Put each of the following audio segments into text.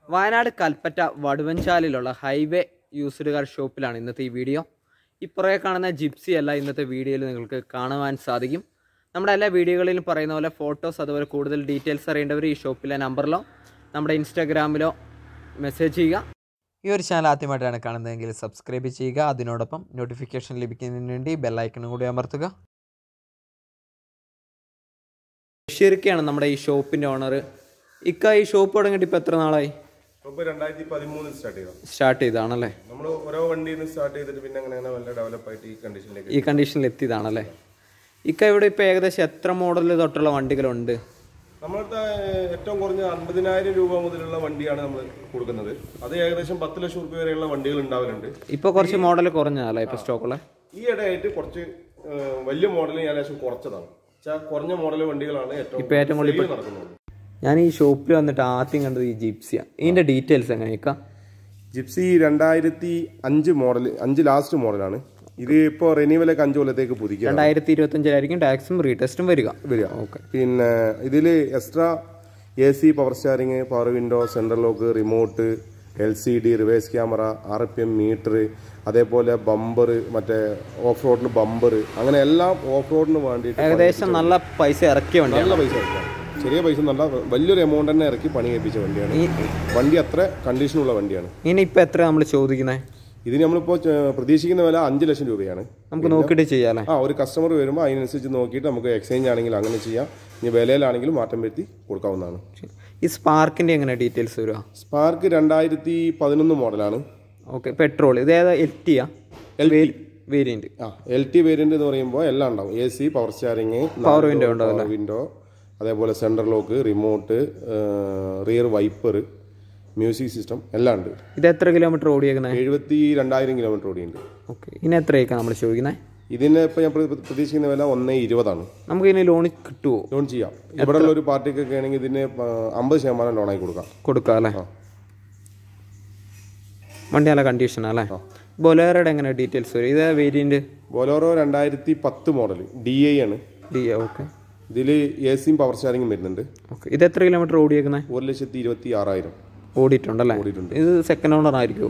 വയനാട് കൽപ്പറ്റ വടുവഞ്ചാലിലുള്ള highway used car ഷോപ്പിലാണ് ഇന്നത്തെ ഈ വീഡിയോ ഇപ്പുറകെ കാണുന്ന ജിപ്സി അല്ല ഇന്നത്തെ വീഡിയോയിൽ നിങ്ങൾക്ക് കാണുവാൻ സാധിക്കും നമ്മുടെ എല്ലാ വീഡിയോകളിലും പറയുന്ന പോലെ ഫോട്ടോസ് അതുപോലെ കൂടുതൽ ഡീറ്റെയിൽസ് അറിയേണ്ടവർ ഈ ഷോപ്പിലെ നമ്പറിലോ നമ്മുടെ ഇൻസ്റ്റാഗ്രാമിലോ മെസ്സേജ് ചെയ്യുക ഈ ഒരു ചാനൽ ആദ്യമായിട്ടാണ് കാണുന്നതെങ്കിൽ സബ്സ്ക്രൈബ് ചെയ്യുക അതിനോടൊപ്പം നോട്ടിഫിക്കേഷൻ ലഭിക്കുന്നതിന് വേണ്ടി ബെല്ലൈക്കണും കൂടി അമർത്തുക ബഷീർക്കാണ് നമ്മുടെ ഈ ഷോപ്പിൻ്റെ ഓണർ ഇക്ക ഈ ഷോപ്പ് തുടങ്ങിയിട്ട് ഇപ്പോൾ എത്ര നാളായി ഇപ്പൊ രണ്ടായിരത്തി പതിമൂന്നിൽ സ്റ്റാർട്ട് ചെയ്ത സ്റ്റാർട്ട് ചെയ്താണല്ലേ നമ്മൾ ഓരോ വണ്ടിയിൽ നിന്ന് സ്റ്റാർട്ട് ചെയ്തിട്ട് പിന്നെ അങ്ങനെ അങ്ങനെ നല്ല ഡെവലപ്പ് ആയിട്ട് ഈ കണ്ടീഷനിലേക്ക് ഈ കണ്ടീഷനിൽ എത്തിയതാണല്ലേ ഇക്ക ഇവിടെ ഇപ്പോൾ ഏകദേശം എത്ര മോഡൽ തൊട്ടുള്ള വണ്ടികളുണ്ട് നമ്മളത്തെ ഏറ്റവും കുറഞ്ഞ അൻപതിനായിരം രൂപ മുതലുള്ള വണ്ടിയാണ് നമ്മൾ കൊടുക്കുന്നത് അത് ഏകദേശം പത്ത് ലക്ഷം രൂപ വരെയുള്ള വണ്ടികൾ ഉണ്ടാവലുണ്ട് ഇപ്പോൾ കുറച്ച് മോഡൽ കുറഞ്ഞതല്ലേ ഇപ്പോൾ സ്റ്റോക്കുള്ള ഈ ഇടയായിട്ട് കുറച്ച് ഏഹ്, വലിയ മോഡൽ ഞാൻ ലേശം കുറച്ചതാണ് വെച്ചാൽ കുറഞ്ഞ മോഡൽ വണ്ടികളാണ് ഏറ്റവും ഇപ്പോൾ ഏറ്റവും കൂടുതൽ sale നടക്കുന്നത് ഞാൻ ഈ ഷോപ്പിൽ വന്നിട്ട് ആദ്യം കണ്ടത് ഈ ജീപ്സിയാണ് ഇതിൻ്റെ ഡീറ്റെയിൽസ് എങ്ങനെയൊക്കെ ജിപ്സി രണ്ടായിരത്തി അഞ്ച് മോഡൽ അഞ്ച് ലാസ്റ്റ് മോഡലാണ് ഇത് ഇപ്പോൾ റിന്യൂവലൊക്കെ അഞ്ച് കൊല്ലത്തേക്ക് പുതുക്കുക രണ്ടായിരത്തി ഇരുപത്തഞ്ചിലായിരിക്കും ടാക്സും റീടെസ്റ്റും വരിക വരിക ഓക്കെ പിന്നെ ഇതിൽ extra A C power steering power window central lock remote L C D reverse camera R P M meter അതേപോലെ ബമ്പർ മറ്റേ ഓഫ് റോഡിന് ബമ്പർ അങ്ങനെ എല്ലാം ഓഫ് റോഡിന് വേണ്ടിയിട്ട് ഏകദേശം നല്ല പൈസ ഇറക്കിയ വണ്ടിയാണ് നല്ല പൈസ ഇറക്കാം ചെറിയ പൈസ നല്ല വലിയൊരു എമൗണ്ട് തന്നെ ഇറക്കി പണി കഴിപ്പിച്ച വണ്ടിയാണ് ഈ വണ്ടി അത്ര കണ്ടീഷനുള്ള വണ്ടിയാണ് ഇനി ഇപ്പം എത്ര നമ്മൾ ചോദിക്കുന്നത് ഇതിന് നമ്മളിപ്പോൾ പ്രതീക്ഷിക്കുന്ന വില അഞ്ച് ലക്ഷം രൂപയാണ് നമുക്ക് നോക്കിയിട്ട് ചെയ്യാമല്ലേ ആ ഒരു കസ്റ്റമർ വരുമ്പോൾ അതിനനുസരിച്ച് നോക്കിയിട്ട് നമുക്ക് എക്സ്ചേഞ്ച് ആണെങ്കിൽ അങ്ങനെ ചെയ്യാം ഇനി വിലയിലാണെങ്കിലും മാറ്റം വരുത്തി കൊടുക്കാവുന്നതാണ് ഈ സ്പാർക്കിൻ്റെ എങ്ങനെ ഡീറ്റെയിൽസ് വരിക സ്പാർക്ക് രണ്ടായിരത്തി പതിനൊന്ന് മോഡലാണ് ഓക്കെ പെട്രോൾ ഇത് ഏതാ എൽ ടിയാ വേരിയൻറ്റ് ആ എൽ ടി വേരിയന്റ് എന്ന് പറയുമ്പോൾ എല്ലാം ഉണ്ടാവും A C power steering Power window power window അതേപോലെ central lock remote rear wiper music system എല്ലാം ഉണ്ട് ഇത് എത്ര കിലോമീറ്റർ ഓടിയേക്കുന്നത് എഴുപത്തി രണ്ടായിരം കിലോമീറ്റർ ഓടിയുണ്ട് ഓക്കെ ഇനി എത്രയൊക്കെയാണ് നമ്മൾ ചോദിക്കുന്നത് ഇതിന് ഇപ്പോൾ ഞാൻ പ്ര- പ്രതീക്ഷിക്കുന്ന വില ഒന്ന് ഇരുപതാണ് നമുക്ക് ഇനി ലോൺ കിട്ടുമോ ലോൺ ചെയ്യാം ഇവിടെ ഉള്ള ഒരു പാർട്ടിക്കൊക്കെ ആണെങ്കിൽ ഇതിന് അമ്പത് ശതമാനം ലോണായി കൊടുക്കാം കൊടുക്കാം അല്ലേ വണ്ടി നല്ല കണ്ടീഷനാ അല്ലേ ബൊലേറയുടെ എങ്ങനെ ഡീറ്റെയിൽസ് വരും ഇത് വേരിയൻറ്റ് ബൊലോറോ രണ്ടായിരത്തി പത്ത് മോഡൽ ഡി ഐ ആണ് ഡി ഓക്കെ ഇതിൽ എ സിയും പവർ സ്റ്റാറിങ്ങും വരുന്നുണ്ട് ഓക്കെ ഇത് എത്ര കിലോമീറ്റർ ഓടിയേക്കുന്നത് ഒരു ലക്ഷത്തി ഇരുപത്തി ആറായിരം ഓടിയിട്ടുണ്ടല്ലേ ഇത് സെക്കൻഡ് ഓണർ ആയിരിക്കുമോ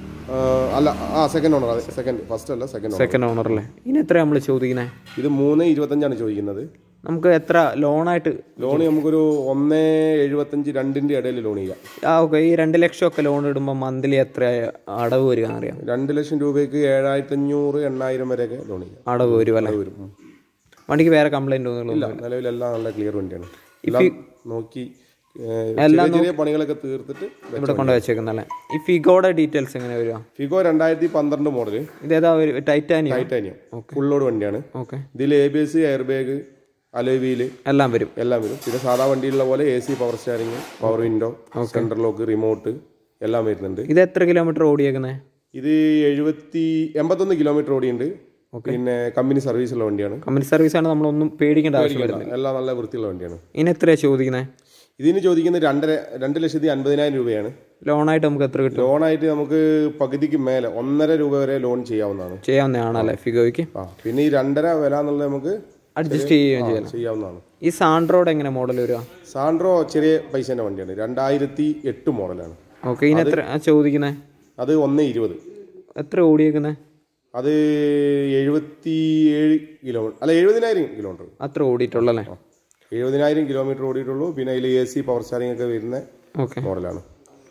അല്ല ആ സെക്കൻഡ് ഓണർ അതെ സെക്കൻഡ് ഫസ്റ്റ് അല്ല സെക്കൻഡ് ഓണർ സെക്കൻഡ് ഓണർ അല്ലേ ഇനി എത്ര നമ്മൾ ചോദിക്കുന്നത് ഇത് മൂന്ന് ഇരുപത്തഞ്ചാണ് ചോദിക്കുന്നത് നമുക്ക് എത്ര ലോണായിട്ട് ലോൺ നമുക്കൊരു ഒന്ന് എഴുപത്തഞ്ച് രണ്ടിന്റെ ഇടയിൽ ലോൺ ചെയ്യാം ആ ഓക്കെ ഈ രണ്ട് ലക്ഷം ഒക്കെ ലോൺ ഇടുമ്പോൾ മന്ത്ലി എത്ര അടവ് വരിക എന്നറിയാം രണ്ട് ലക്ഷം രൂപയ്ക്ക് ഏഴായിരത്തി അഞ്ഞൂറ് എണ്ണായിരം വരെയൊക്കെ ലോൺ ചെയ്യാം അടവ് വരും അല്ലേ വരും ഉം. വണ്ടിക്ക് വേറെ കംപ്ലൈൻറ്റ് ഒന്നും ഇല്ല നിലവിലെല്ലാം നല്ല ക്ലിയർ വണ്ടിയാണ് എല്ലാം നോക്കി ഏഹ്, ചെറിയ ചെറിയ പണികളൊക്കെ തീർത്തിട്ട് ഇവിടെ കൊണ്ട് വെച്ചേക്കുന്നല്ലേ ഈ ഫിഗോയുടെ ഡീറ്റെയിൽസ് എങ്ങനെ വരിക ഫിഗോ രണ്ടായിരത്തി പന്ത്രണ്ട് മോഡല് ഇതേതാ ഒരു ടൈറ്റാനിയം ടൈറ്റാനിയം ഫുൾ ലോഡ് വണ്ടിയാണ് ഓക്കെ ഇതിൽ A B S air bag alloy wheel എല്ലാം വരും എല്ലാം വരും പിന്നെ സാധാ വണ്ടിയിലുള്ള പോലെ A C power steering power window central lock remote എല്ലാം വരുന്നുണ്ട് ഇത് എത്ര കിലോമീറ്റർ ഓടിയേക്കുന്നത് ഇത് എഴുപത്തി എൺപത്തൊന്ന് കിലോമീറ്റർ ഓടിയുണ്ട് പിന്നെ കമ്പനി സർവീസുള്ള വണ്ടിയാണ് കമ്പനി സർവീസാണ് നമ്മളൊന്നും പേടിക്കേണ്ട ആവശ്യം വരുന്നത് എല്ലാം നല്ല വൃത്തിയുള്ള വണ്ടിയാണ് ഇനി എത്രയാണ് ചോദിക്കുന്നത് ഇതിന് ചോദിക്കുന്നത് രണ്ടര രണ്ട് ലക്ഷത്തി അൻപതിനായിരം രൂപയാണ് ലോണായിട്ട് നമുക്ക് എത്ര കിട്ടും ലോണായിട്ട് നമുക്ക് പകുതിക്ക് മേലെ ഒന്നര രൂപ വരെ ലോൺ ചെയ്യാവുന്നതാണ് ചെയ്യാവുന്നതാണല്ലേ ഫിഗോയ്ക്ക് ആ പിന്നെ ഈ രണ്ടര വില എന്നുള്ളത് നമുക്ക് അഡ്ജസ്റ്റ് ചെയ്യുകയും ചെയ്യാം ചെയ്യാവുന്നതാണ് ഈ സാൻഡ്രോഡ് എങ്ങനെ മോഡൽ വരിക സാൻഡ്രോ ചെറിയ പൈസേൻ്റെ വണ്ടിയാണ് രണ്ടായിരത്തി എട്ട് മോഡലാണ് ഓക്കെ ഇനി എത്ര ചോദിക്കുന്നത് അത് ഒന്ന് ഇരുപത് എത്ര ഓടിയേക്കുന്നത് അത് എഴുപത്തി ഏഴ് കിലോമീറ്റർ അല്ല എഴുപതിനായിരം കിലോമീറ്റർ അത്ര ഓടിയിട്ടുള്ളല്ലേ എഴുപതിനായിരം കിലോമീറ്റർ ഓടിയിട്ടുള്ളൂ പിന്നെ അതിൽ എ സി പവർ സ്റ്റാറിംഗ് ഒക്കെ വരുന്ന ഓക്കെ മോഡലാണ്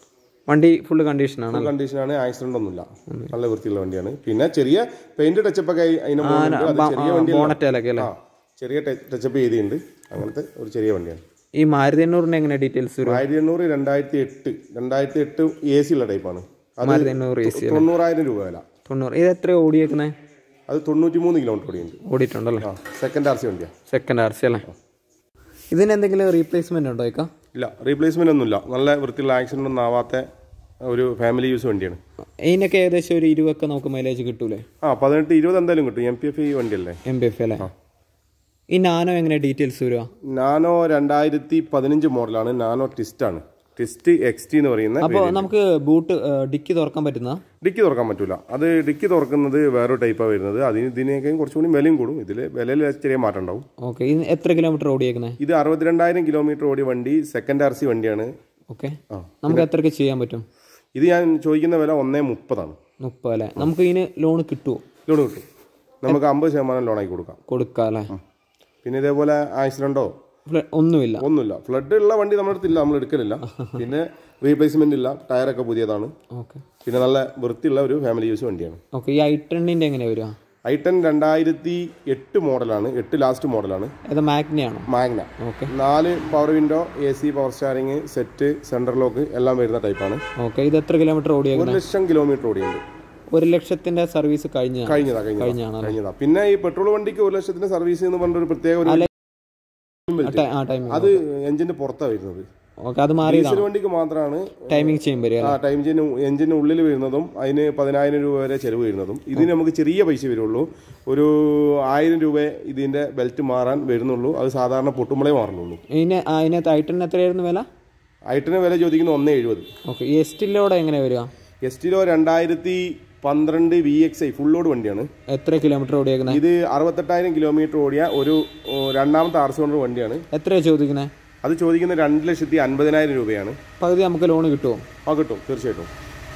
വണ്ടി ഫുള്ള് കണ്ടീഷനാണ് ഫുൾ കണ്ടീഷനാണ് ആക്സിഡന്റ് ഒന്നുമില്ല നല്ല വൃത്തിയുള്ള വണ്ടിയാണ് പിന്നെ ചെറിയ പെയിന്റ് ടച്ചപ്പ് ഒക്കെ അതിന് മുകളിലുണ്ട്. അത് ചെറിയ വണ്ടിയല്ല ബോണറ്റേലൊക്കെ അല്ലേ ആ ചെറിയ ടച്ചപ്പ് ചെയ്തിട്ടുണ്ട് അങ്ങനത്തെ ഒരു ചെറിയ വണ്ടിയാണ് ഈ മാരുതി എണ്ണൂറിൻ്റെ എങ്ങനെ ഡീറ്റെയിൽസ് വരും ആയിരത്തി എണ്ണൂറ് രണ്ടായിരത്തി എട്ട് രണ്ടായിരത്തി എട്ട് എ സി ഉള്ള ടൈപ്പാണ് അത് മാരുതി എണ്ണൂറ് എ സി തൊണ്ണൂറായിരം രൂപ വില തൊണ്ണൂറ് ഇത് എത്ര ഓടിയേക്കുന്നത് അത് തൊണ്ണൂറ്റി മൂന്ന് കിലോമീറ്റർ ഓടിയുണ്ട് ഓടിയിട്ടുണ്ടല്ലേ ആ സെക്കൻഡ് ആർ സി വണ്ടിയാണ് സെക്കൻഡ് ആർ സി അല്ലേ ഇതിന് എന്തെങ്കിലും റീപ്ലേസ്മെന്റ് ഉണ്ടോ ഇക്ക ഇല്ല റീപ്ലേസ്മെന്റ് ഒന്നുമില്ല നല്ല വൃത്തിയുള്ള ആക്സിഡന്റ് ഒന്നും ആവാത്ത ഒരു ഫാമിലി യൂസ് വണ്ടിയാണ് ഇതിനൊക്കെ ഏകദേശം ഒരു ഇരുപതൊക്കെ നമുക്ക് മൈലേജ് കിട്ടൂലേ ആ പതിനെട്ട് ഇരുപത് എന്തായാലും കിട്ടും എം പി എഫ് ഈ വണ്ടിയല്ലേ എം ബി എഫ് അല്ലേ ഈ നാനോ എങ്ങനെ ഡീറ്റെയിൽസ് വരുക നാനോ രണ്ടായിരത്തി പതിനഞ്ച് മോഡലാണ് നാനോ ടിസ്റ്റ് ആണ് ടിസ്റ്റ് എക്സ് ടി എന്ന് പറയുന്ന അപ്പോൾ നമുക്ക് ബൂട്ട് ഡിക്കി തുറക്കാൻ പറ്റുന്ന ഡിക്കി തുറക്കാൻ പറ്റൂല അത് ഡിക്കി തുറക്കുന്നത് വേറൊരു ടൈപ്പാണ് വരുന്നത് അതിന് ഇതിനേക്കാൾ കുറച്ചുകൂടി വിലയും കൂടും ഇതിൽ വിലയിൽ ചെറിയ മാറ്റം ഉണ്ടാവും ഓക്കെ ഇത് എത്ര കിലോമീറ്റർ ഓടിയേക്കുന്നത് ഇത് അറുപത്തിരണ്ടായിരം കിലോമീറ്റർ ഓടിയ വണ്ടി സെക്കൻഡ് ആർ സി വണ്ടിയാണ് ഓക്കെ ആ നമുക്ക് എത്രയ്ക്ക് ചെയ്യാൻ പറ്റും ഇത് ഞാൻ ചോദിക്കുന്ന വില ഒന്നേ മുപ്പതാണ് മുപ്പത് അല്ലേ നമുക്ക് ഇതിന് ലോൺ കിട്ടുമോ ലോൺ കിട്ടും നമുക്ക് അമ്പത് ശതമാനം ലോണാക്കി കൊടുക്കാം കൊടുക്കാം അല്ലേ പിന്നെ ഇതേപോലെ ആക്സിഡൻറ്റോ ഫ്ല- ഒന്നുമില്ല ഒന്നുമില്ല ഫ്ലഡ് ഉള്ള വണ്ടി നമ്മുടെ അടുത്തില്ല നമ്മൾ എടുക്കലില്ല പിന്നെ റീപ്ലേസ്മെന്റ് ഇല്ല ടയറൊക്കെ പുതിയതാണ് ഓക്കെ പിന്നെ നല്ല വൃത്തിയുള്ള ഒരു ഫാമിലി യൂസ് വണ്ടിയാണ് ഓക്കെ ഈ ഐ ടെണ്ണിൻ്റെ എങ്ങനെയാണ് വരിക ഐ ടെൻ രണ്ടായിരത്തി എട്ട് മോഡലാണ് എട്ട് ലാസ്റ്റ് മോഡലാണ് അത് മാഗ്നയാണോ മാഗ്ന ഓക്കെ നാല് power window A C power steering set central lock എല്ലാം വരുന്ന ടൈപ്പാണ് ഓക്കെ ഇത് എത്ര കിലോമീറ്റർ ഒരു ഓടിയേക്കുന്നത് ലക്ഷം കിലോമീറ്റർ ഓടിയുണ്ട് ഒരു ലക്ഷത്തിന്റെ സർവീസ് കഴിഞ്ഞ കഴിഞ്ഞതാ കഴിഞ്ഞതാ കഴിഞ്ഞാണ് കഴിഞ്ഞതാ പിന്നെ ഈ പെട്രോൾ വണ്ടിക്ക് ഒരു ലക്ഷത്തിന്റെ സർവീസ് എന്ന് പറഞ്ഞ ഒരു പ്രത്യേക ഒരു ആ ടൈമിംഗ് അത് എഞ്ചിന്റെ പുറത്താണ് വരുന്നത് ഓക്കെ അത് മാറിയതാണ് ഡീസൽ വണ്ടിക്ക് മാത്രമാണ് ടൈമിംഗ് ചെയ്യും വരിക ആ ടൈം എഞ്ചിന് എഞ്ചിന് ഉള്ളിൽ വരുന്നതും അതിന് പതിനായിരം രൂപ വരെ ചെലവ് വരുന്നതും ഇതിന് നമുക്ക് ചെറിയ പൈസ വരുള്ളൂ ഒരു ആയിരം രൂപ ഇതിന്റെ ബെൽറ്റ് മാറാൻ വരുന്നുള്ളൂ അത് സാധാരണ പൊട്ടുമ്പളേ മാറുന്നുള്ളൂ ഇതിന് ആ, ഇതിനകത്ത് ഐ ടെൻ എത്രയായിരുന്നു വില ഐറ്റിന് വില ചോദിക്കുന്നത് ഒന്നേ എഴുപത് ഓക്കെ ഈ എസ്റ്റിലോടെ എങ്ങനെ വരിക എസ് ടിലോ രണ്ടായിരത്തി പന്ത്രണ്ട് V X I full load വണ്ടിയാണ് എത്ര കിലോമീറ്റർ ഓടിയേക്കുന്നത് ഇത് അറുപത്തെട്ടായിരം കിലോമീറ്റർ ഓടിയ ഒരു ഓ, രണ്ടാമത്തെ ആർ സി കൊണ്ടർ വണ്ടിയാണ് എത്രയാണ് ചോദിക്കുന്നത് അത് ചോദിക്കുന്നത് രണ്ട് ലക്ഷത്തി അൻപതിനായിരം രൂപയാണ് പകുതി നമുക്ക് ലോൺ കിട്ടുമോ ആ കിട്ടും തീർച്ചയായിട്ടും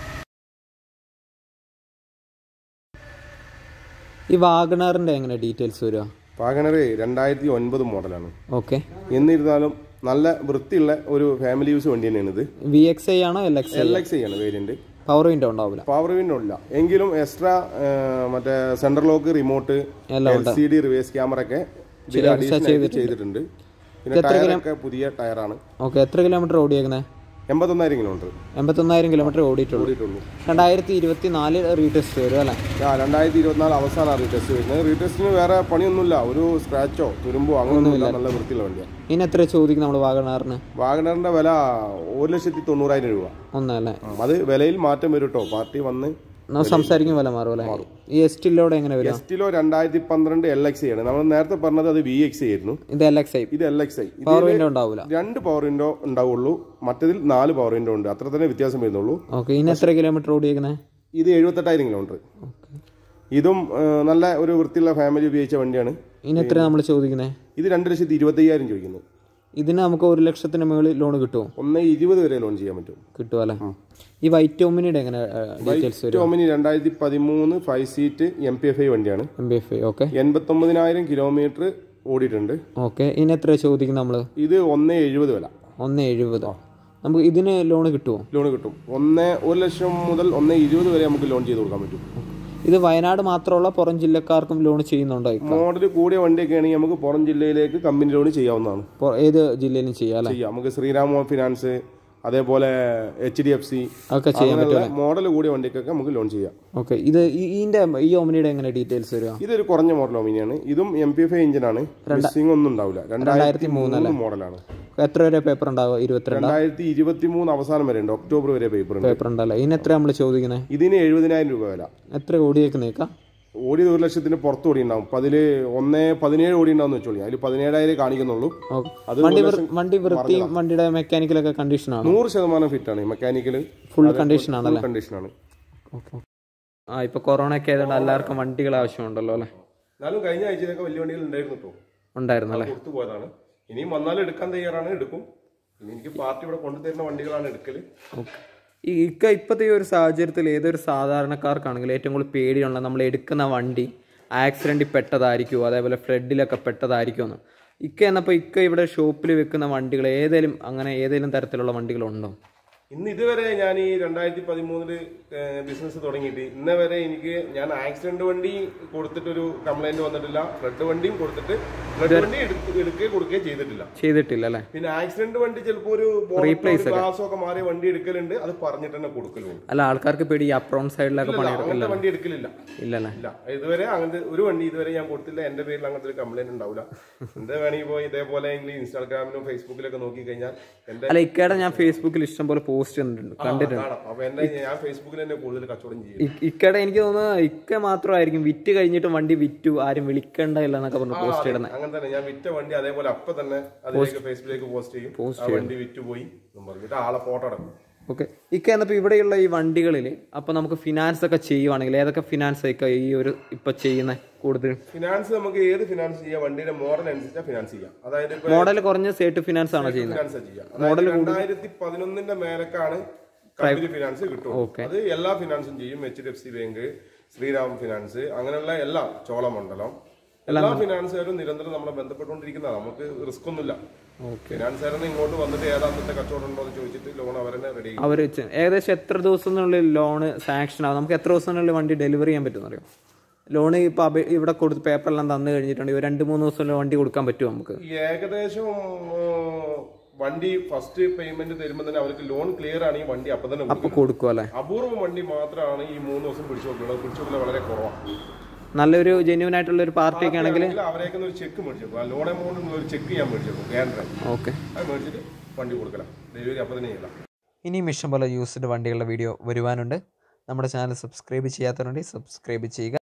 ഈ വാഗണറിന്റെ എങ്ങനെ ഡീറ്റെയിൽസ് വരിക വാഗണർ രണ്ടായിരത്തി ഒൻപത് മോഡലാണ് ഓക്കെ എന്നിരുന്നാലും നല്ല വൃത്തിയുള്ള ഒരു ഫാമിലി യൂസ് വണ്ടി തന്നെയാണ് ഇത് വി എക്സ് ഐ ആണോ L X I L X ആണ് വേരിയന്റ് പവർ വിൻഡോ ഉണ്ടാവില്ല പവർ വിൻഡോ ഇല്ല എങ്കിലും എക്സ്ട്രാ മറ്റേ സെൻട്രൽ ലോക്ക് റിമോട്ട് എല്ലാം L C D reverse camera ഒക്കെ ഇതിൽ additional ആയിട്ട് ചെയ്തിട്ടുണ്ട് പിന്നെ ടയറൊക്കെ പുതിയ ടയറാണ് ഓക്കെ എത്ര കിലോമീറ്റർ ഓടിയേക്കുന്നത് എൺപത്തൊന്നായിരം കിലോമീറ്റർ എൺപത്തൊന്നായിരം കിലോമീറ്റർ ഓടിയിട്ടുള്ളൂ ഓടിയിട്ടുള്ളൂ രണ്ടായിരത്തി ഇരുപത്തി നാല് റീടെസ്റ്റ് വരും അല്ലേ ആ രണ്ടായിരത്തി ഇരുപത്തിനാല് അവസാനമാണ് റീടെസ്റ്റ് വരുന്നത് റീടെസ്റ്റിന് വേറെ പണിയൊന്നുമില്ല ഒരു സ്ക്രാച്ചോ തുരുമ്പോ അങ്ങനെയൊന്നുമില്ല നല്ല വൃത്തിയുള്ള വണ്ടിയാണ് ഇനി എത്ര ചോദിക്കും നമ്മൾ വാഗണറിന് വാഗണറിന്റെ വില ഒരു ലക്ഷത്തി തൊണ്ണൂറായിരം രൂപ ഒന്നല്ലേ അത് വിലയിൽ മാറ്റം വരും കേട്ടോ പാർട്ടി വന്ന് നമ്മൾ സംസാരിക്കും വില മാറും അല്ലേ ഈ എസ്റ്റിലോടെ എങ്ങനെ വരും എസ്റ്റിലോ രണ്ടായിരത്തി പന്ത്രണ്ട് എൽ എക്സ് ആണ് നമ്മൾ നേരത്തെ പറഞ്ഞത് അത് വി എക്സ് ആയിരുന്നു ഇത് എൽ എക്സ് ഐ ഇത് L X I power window ഉണ്ടാവില്ല രണ്ട് പവർ വിൻഡോ ഉണ്ടാവുള്ളൂ മറ്റതിൽ നാല് പവർ വിൻഡോ ഉണ്ട് അത്ര തന്നെ വ്യത്യാസം വരുന്നുള്ളൂ ഓക്കെ ഇനി എത്ര കിലോമീറ്റർ ഓടിയേക്കുന്നത് ഇത് എഴുപത്തെട്ടായിരം കിലോമീറ്റർ ഇതും ആ, നല്ല ഒരു വൃത്തിയുള്ള ഫാമിലി ഉപയോഗിച്ച വണ്ടിയാണ് ഇനി എത്ര നമ്മൾ ചോദിക്കുന്നത് ഇത് രണ്ട് ലക്ഷത്തി ഇരുപത്തയ്യായിരം ചോദിക്കുന്നു ഇതിന് നമുക്ക് ഒരു ലക്ഷത്തിന് മുകളിൽ ലോൺ കിട്ടുമോ ഒന്ന് ഇരുപത് വരെ ലോൺ ചെയ്യാൻ പറ്റും കിട്ടും അല്ലേ ഈ വൈറ്റ് ഒമിനിയുടെ എങ്ങനെ ഡീറ്റെയിൽസ് വരും ടോമിനി രണ്ടായിരത്തി പതിമൂന്ന് five seat M P F I വണ്ടിയാണ് M B F I okay എൺപത്തൊമ്പതിനായിരം കിലോമീറ്റർ ഓടിയിട്ടുണ്ട് ഓക്കെ ഇനി എത്ര ചോദിക്കും നമ്മൾ ഇത് ഒന്ന് എഴുപത് വില ഒന്ന് എഴുപത് നമുക്ക് ഇതിന് ലോൺ കിട്ടുമോ ലോൺ കിട്ടും ഒന്ന് ഒരു ലക്ഷം മുതൽ ഒന്ന് ഇരുപത് വരെ നമുക്ക് ലോൺ ചെയ്ത് കൊടുക്കാൻ പറ്റും ഇത് വയനാട് മാത്രമുള്ള പുറം ജില്ലക്കാർക്കും ലോൺ ചെയ്യുന്നുണ്ടോ ഇക്ക? മോഡൽ കൂടിയ വണ്ടിയൊക്കെ ആണെങ്കിൽ നമുക്ക് പുറം ജില്ലയിലേക്ക് കമ്പനി ലോൺ ചെയ്യാവുന്നതാണ് പൊ- ഏത് ജില്ലയിലും ചെയ്യാം അല്ലേ ചെയ്യാം നമുക്ക് ശ്രീരാമ ഫിനാൻസ് അതേപോലെ എച്ച് ഡി എഫ് സി അതൊക്കെ ചെയ്യാം അങ്ങനെയുള്ള മോഡൽ കൂടിയ വണ്ടിക്കൊക്കെ നമുക്ക് ലോൺ ചെയ്യാം ഓക്കെ ഇത് ഈ- ഇതിന്റെ ഈ ഒമിനിയുടെ എങ്ങനെ ഡീറ്റെയിൽസ് വരിക ഇതൊരു കുറഞ്ഞ മോഡൽ ഒമിനിയാണ് ഇതും എം പി എഫ് എഞ്ചിനാണ് മിസ്സിംഗ് ഒന്നും ഉണ്ടാവില്ല രണ്ടായിരത്തി മൂന്ന് മോഡലാണ് എത്ര വരെ പേപ്പർ ഉണ്ടാവുക ഇരുപത്തിരണ്ട് രണ്ടായിരത്തി ഇരുപത്തി മൂന്ന് അവസാനം വരെ ഉണ്ട് ഒക്ടോബർ വരെ പേപ്പർ ഉണ്ട് പേപ്പർ ഉണ്ടല്ലേ ഇതിന് എത്ര നമ്മൾ ചോദിക്കുന്നത് ഇതിന് എഴുപതിനായിരം രൂപ വില എത്ര ഓടിയേക്കുന്നേക്ക ഓടിയത് ഒരു ലക്ഷത്തിന് പുറത്ത് ഓടി ഉണ്ടാവും അപ്പൊ അതില് ഒന്ന് പതിനേഴ് ഓടി ഉണ്ടാവും വെച്ചോളി അതിൽ പതിനേഴായിരം കാണിക്കുന്നുള്ളൂ അത് വണ്ടി വൃ- വണ്ടി വൃത്തിയും വണ്ടിയുടെ മെക്കാനിക്കലൊക്കെ കണ്ടീഷനാണ് നൂറ് ശതമാനം ഫിറ്റ് ആണ് മെക്കാനിക്കൽ ഫുൾ കണ്ടീഷൻ ആണല്ലേ കണ്ടീഷനാണ് ആ ഇപ്പൊ കൊറോണ ഒക്കെ ആയതുകൊണ്ട് എല്ലാവർക്കും വണ്ടികൾ ആവശ്യമുണ്ടല്ലോ അല്ലേ എന്നാലും കഴിഞ്ഞ ആഴ്ചയിലൊക്കെ വലിയ വണ്ടികൾ ഉണ്ടായിരുന്നു കേട്ടോ ഉണ്ടായിരുന്നു അല്ലേ കൊടുത്തു പോയതാണ് ഇനിയും വന്നാലും എടുക്കാൻ തയ്യാറാണ് എടുക്കും ഇനി എനിക്ക് പാർട്ടി ഇവിടെ കൊണ്ടുതരുന്ന വണ്ടികളാണ് എടുക്കല് ഓക്കെ ഈ ഇക്ക ഇപ്പോഴത്തെ ഈ ഒരു സാഹചര്യത്തിൽ ഏതൊരു സാധാരണക്കാർക്കാണെങ്കിലും ഏറ്റവും കൂടുതൽ പേടിയുള്ള നമ്മൾ എടുക്കുന്ന വണ്ടി ആക്സിഡൻറ്റിൽ പെട്ടതായിരിക്കുമോ അതേപോലെ ഫ്ലഡിലൊക്കെ പെട്ടതായിരിക്കുമോ എന്ന് ഇക്ക എന്നപ്പോൾ ഇക്ക ഇവിടെ ഷോപ്പിൽ വെക്കുന്ന വണ്ടികൾ ഏതെങ്കിലും അങ്ങനെ ഏതെങ്കിലും തരത്തിലുള്ള വണ്ടികളുണ്ടോ ഇന്ന് ഇതുവരെ ഞാൻ ഈ രണ്ടായിരത്തി പതിമൂന്നില് ബിസിനസ് തുടങ്ങിയിട്ട് ഇന്ന് വരെ എനിക്ക് ഞാൻ ആക്സിഡന്റ് വണ്ടി കൊടുത്തിട്ടൊരു കംപ്ലൈന്റ് വന്നിട്ടില്ല ഫ്ലഡ് വണ്ടിയും കൊടുത്തിട്ട് ഫ്ലഡ് വണ്ടി എടുക്ക- എടുക്കുകയോ കൊടുക്കുകയോ ചെയ്തിട്ടില്ല ചെയ്തിട്ടില്ല അല്ലേ പിന്നെ ആക്സിഡന്റ് വണ്ടി ചിലപ്പോൾ ഒരു ഗ്ലാസ് ഒക്കെ മാറിയ വണ്ടി എടുക്കലുണ്ട് അത് പറഞ്ഞിട്ട് തന്നെ കൊടുക്കലുണ്ട് അല്ല ആൾക്കാർക്ക് പേടി ഈ അപ്രോൺ സൈഡിലൊക്കെ പണി അങ്ങനത്തെ വണ്ടി എടുക്കലില്ല ഇല്ലല്ലേ ഇല്ല ഇതുവരെ അങ്ങനത്തെ ഒരു വണ്ടി ഇതുവരെ ഞാൻ കൊടുത്തില്ല എന്റെ പേരിൽ അങ്ങനത്തെ ഒരു കംപ്ലൈന്റ് ഉണ്ടാവില്ല എന്റെ വേണമെങ്കിൽ പോയി ഇതേപോലെ ഇൻസ്റ്റാഗ്രാമിലും ഫേസ്ബുക്കിലൊക്കെ നോക്കി കഴിഞ്ഞാൽ എന്റെ അല്ല ഇക്കയുടെ ഞാൻ ഫേസ്ബുക്കിൽ ഇഷ്ടം പോലെ പോസ്റ്റ് കണ്ടിട്ടുണ്ട് കണ്ടിട്ടുണ്ട് കാണാം അപ്പൊ എന്റെ ഞാൻ ഫേസ്ബുക്കിൽ തന്നെ കൂടുതൽ കച്ചവടം ചെയ്യും ഇ- ഇക്കയുടെ എനിക്ക് തോന്നുന്നത് ഇക്ക മാത്രമായിരിക്കും വിറ്റ് കഴിഞ്ഞിട്ട് വണ്ടി വിറ്റു ആരും വിളിക്കണ്ട ഇല്ല എന്നൊക്കെ പറഞ്ഞു പോസ്റ്റ് ഇടുന്നത് അങ്ങനെ തന്നെ ഞാൻ വിറ്റ വണ്ടി അതേപോലെ അപ്പൊ തന്നെ അതിലേക്ക് ഫേസ്ബുക്കിലേക്ക് പോസ്റ്റ് ചെയ്യും ആ വണ്ടി വിറ്റ് പോയി എന്നും പറഞ്ഞിട്ട് ആളെ ഫോട്ടോ അടക്കും ഓക്കെ ഇക്ക എന്നപ്പോൾ ഇവിടെയുള്ള ഈ വണ്ടികളിൽ അപ്പോൾ നമുക്ക് ഫിനാൻസ് ഒക്കെ ചെയ്യുവാണെങ്കിൽ ഏതൊക്കെ ഫിനാൻസ് ഒക്കെ ഈ ഒരു ഇപ്പൊ ചെയ്യുന്നത് കൂടുതൽ ഫിനാൻസ് നമുക്ക് ഏത് ഫിനാൻസ് ചെയ്യാം വണ്ടിയുടെ മോഡൽ അനുസരിച്ചാണ് ഫിനാൻസ് ചെയ്യാം അതായത് ഇപ്പൊ മോഡൽ കുറഞ്ഞ സ്റ്റേറ്റ് ഫിനാൻസ് ആണോ ചെയ്യുന്നത് ഫിനാൻസ് ചെയ്യാം അതായത് രണ്ടായിരത്തി പതിനൊന്നിന്റെ മേലക്കാണ് കമ്പനി ഫിനാൻസ് കിട്ടും ഓക്കെ അത് എല്ലാ ഫിനാൻസും ചെയ്യും H D F C bank Shriram finance അങ്ങനെയുള്ള എല്ലാ ചോളമണ്ഡലം എല്ലാ ഫിനാൻസുകാരും നിരന്തരം നമ്മളെ ബന്ധപ്പെട്ടുകൊണ്ടിരിക്കുന്നതാണ് നമുക്ക് റിസ്ക് ഒന്നുമില്ല ഓക്കെ ഫിനാൻസുകാരന് ഇങ്ങോട്ട് വന്നിട്ട് ഏതാണ്ടത്തെ കച്ചവടം ഉണ്ടോ എന്ന് ചോദിച്ചിട്ട് ലോൺ അവരെന്നെ റെഡി ചെയ്യും അവർ ഏകദേശം എത്ര ദിവസത്തിനുള്ളിൽ ലോണ് സാങ്ഷൻ ആവും നമുക്ക് എത്ര ദിവസത്തിനുള്ളിൽ വണ്ടി ഡെലിവറി ചെയ്യാൻ പറ്റുമെന്ന് അറിയോ ലോൺ ഇപ്പോൾ അപേ ഇവിടെ കൊടുത്ത് പേപ്പറെല്ലാം തന്നു കഴിഞ്ഞിട്ടുണ്ടെങ്കിൽ ഒരു രണ്ട് മൂന്ന് ദിവസത്തിനുള്ളിൽ വണ്ടി കൊടുക്കാൻ പറ്റുമോ നമുക്ക് ഏകദേശം ഉം, വണ്ടി ഫസ്റ്റ് പേയ്മെന്റ് തരുമ്പോൾ തന്നെ അവർക്ക് ലോൺ ക്ലിയർ ആണെങ്കിൽ വണ്ടി അപ്പൊ തന്നെ കൊടുക്കും. അപ്പോൾ കൊടുക്കും അല്ലേ അപൂർവം വണ്ടി മാത്രമാണ് ഈ മൂന്ന് ദിവസം പിടിച്ചു നോക്കുന്നത് പിടിച്ചു നോക്കുന്നത് വളരെ കുറവാണ് നല്ലൊരു ജെന്യൂൻ ആയിട്ടുള്ള ഒരു പാർട്ടിയൊക്കെ ആണെങ്കിൽ അവരേക്ക് ഒരു ചെക്ക് മേടിച്ചു ആ ലോൺ എമൗണ്ട് ഒരു ചെക്ക് ഞാൻ മേടിച്ചു കേന്ദ്രം ഓക്കെ അത് മേടിച്ചിട്ട് വണ്ടി കൊടുക്കണം ഡെലിവറി അപ്പൊ തന്നെ ചെയ്യலாம் ഇനിയും ഇഷ്ടംപോലെ യൂസ്ഡ് വണ്ടികളുടെ വീഡിയോ വരുവാനുണ്ട് നമ്മുടെ ചാനൽ സബ്സ്ക്രൈബ് ചെയ്യാത്തവരുണ്ടെങ്കിൽ സബ്സ്ക്രൈബ് ചെയ്യുക